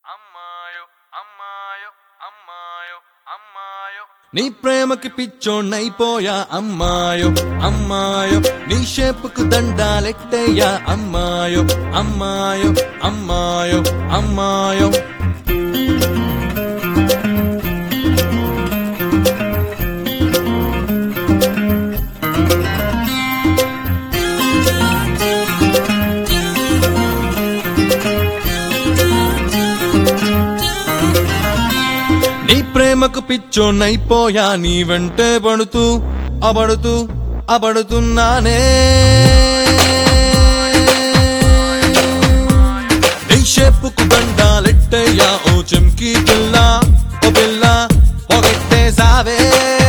అమ్మాయో అమ్మాయో అమ్మాయో అమ్మాయో నీ ప్రేమకి పిచ్చోణ్ణైపోయా అమ్మాయో అమ్మాయో నీ షేపుకు దండాలెట్టయ్యా అమ్మాయో అమ్మాయో అమ్మాయో అమ్మాయో నీ ప్రేమకు పిచ్చోణ్ణైపోయా నీ వెంటే పడుతూ అబడుతూ అబడుతున్నానే నీ షేపుకు దండాలెట్టయ్యా ఓ చెంకి పిల్ల ఓ పిల్ల పొగట్టేసావే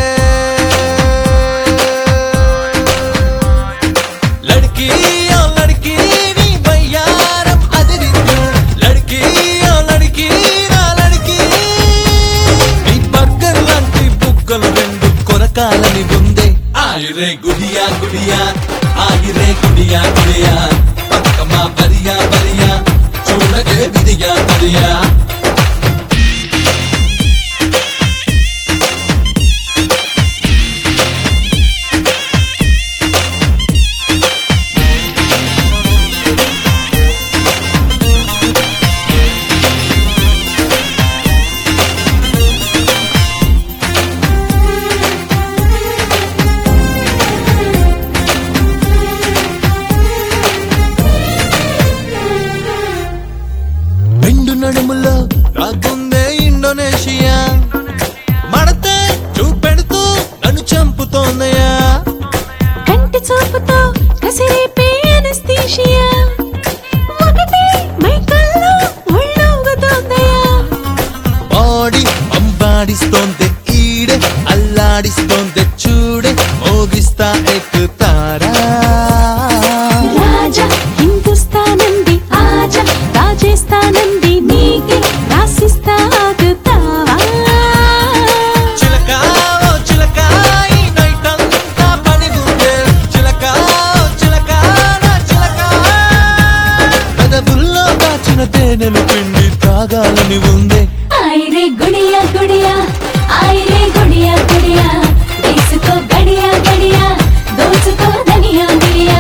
లడ్కీ ఓ లడ్కీ నీ బయ్యారం అదిరింది లడ్కీ ఓ లడ్కీ నా లడ్కీ నీ బర్గర్ లాంటి బుగ్గలు రెండు కొరకాలని ఉందే ఆయిరే గుడియా గుడియా ఆగిరే గుడియా గుడియా పక్కమా బరియా బరియా చూడగే విడియా బరియా రెండు నడుములో రాకుందే ఇండోనేషియా మడతే చూపెడుతూ నన్ను చంపుతోందయా కంటి చూపుతో కసిరేపే అనస్థీషియా ఒకటే మైకల్లో ఒళ్ళోగుతోందయ్యా బాడీ పంబాడిస్తోంది ఈడే అల్లాడిస్తోంది చూడే మోగిస్తా ఎక్కుతారా రాజా హిందుస్తానంది ఆజా రాజేస్తానంది నీకే రాసిస్తా ఆగుతావా చిలక ఓ చిలక ఈ నైట్ అంతా పని ఉందే చిలక ఓ చిలక నా చిలక పెదవుల్లో దాచిన తేనెలు పిండి తాగాలని ఉందే ఐరే గుడియా గుడియా ఐరే గుడియా గుడియా తీసుకో గడియా గడియా దోచుకో ధనియా గిడియా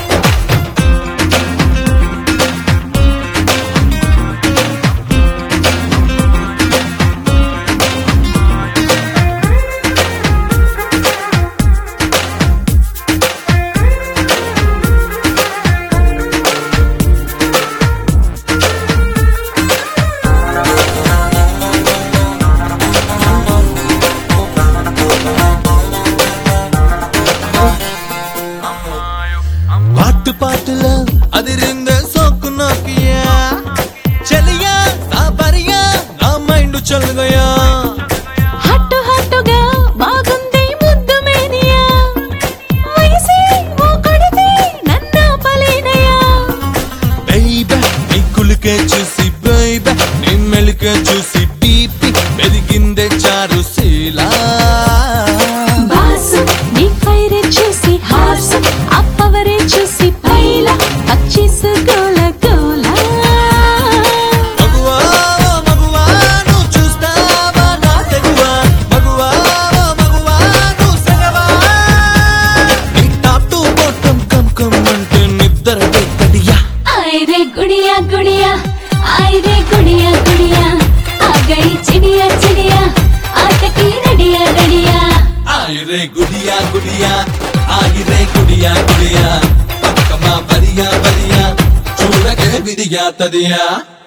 పాటు పాటులో అదిరిందే సోకు నోకియా చలియా నా బరియా నా మైండ్ చల్లగయా హట్టు హట్టుగా బాగుంది ముద్దు మేనియా వయసే ఓ కొడితే నన్నాపలేనయా బేబే నీ కులికే చూసి బేబే నీ మెలికే చూసి బీపీ పెరిగిందే చారు శీలా బాసు నీ ఫైరే చూసి హార్స్ అప్పవరే చూసి పైలా పచ్చిసు గోల గోల మగువా ఓ మగువా నువ్వు చూస్తావా నా తెగువా మగువా ఓ మగువా నువ్వు సగవా నీ top to bottom come come అంటే నిద్ర పెట్టడియా ఐరే గుడియా గుడియా ఐరే గుడియా గుడియా ఆ గడి చిడియా చిడియా ఆటకి రెడియా రెడియా ఆయిరే గుడియా గుడియా ఆగిరే గుడియా గుడియా పక్కమా బరియా బరియా చూడగే విడియా తదియా